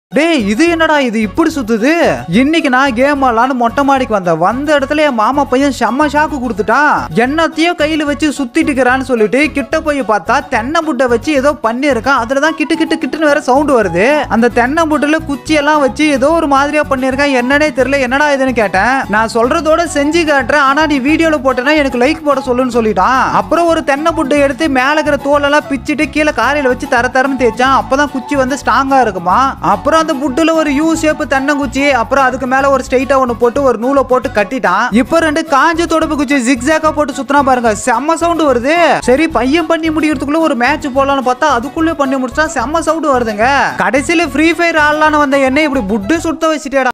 டேய் இது என்னடா இது இப்படி சுத்துது இன்னைக்கு நான் கேம் ஆடலான்னு மொட்டை மாடிக்கு வந்தேன் வந்த இடத்துல என் மாமா பையன் செம்ம ஷாக்கு கொடுத்துட்டான் என்னத்தையோ கையில வச்சு சுத்திட்டு இருக்கிறான்னு சொல்லிட்டு கிட்ட போய் பார்த்தா தென்னை புட்டை வச்சு ஏதோ பண்ணியிருக்கான் அதுல தான் கிட்டு கிட்டு கிட்டுன்னு வேற சவுண்ட் வருது அந்த தென்னை புட்டுல குச்சி எல்லாம் வச்சு ஏதோ ஒரு மாதிரியா பண்ணியிருக்கான் என்னன்னே தெரியல என்னடா இதுன்னு கேட்டேன் நான் சொல்றதோட செஞ்சு காட்டுறேன் ஆனா நீ வீடியோல போட்டேன்னா எனக்கு லைக் போட சொல்லுன்னு சொல்லிட்டான் அப்புறம் ஒரு தென்னை புட்டை எடுத்து மேல இருக்கிற தோலெல்லாம் பிச்சிட்டு கீழே காரையில வச்சு தர தரன்னு தேய்ச்சான் அப்பதான் குச்சி வந்து ஸ்ட்ராங்கா இருக்குமா அப்புறம் அந்த புட்டுல ஒரு யூ ஷேப் தென்னங்குச்சி அப்புறம் அதுக்கு மேல ஒரு ஸ்ட்ரைட்டா ஒண்ணு போட்டு ஒரு நூலை போட்டு கட்டிட்டான் இப்போ ரெண்டு காஞ்ச தொடப்பு குச்சி ஜிக்ஸாக்கா போட்டு சுத்தினா பாருங்க செம்ம சவுண்ட் வருது சரி பையன் பண்ணி முடிக்கிறதுக்குள்ள ஒரு மேட்ச் போடலாம்னு பார்த்தா அதுக்குள்ளே பண்ணி முடிச்சா செம்ம சவுண்ட் வருதுங்க கடைசியில ஃப்ரீ ஃபயர் ஆடலான்னு வந்த என்ன இப்படி புட்டு சுத்த வச்சுட்டேடா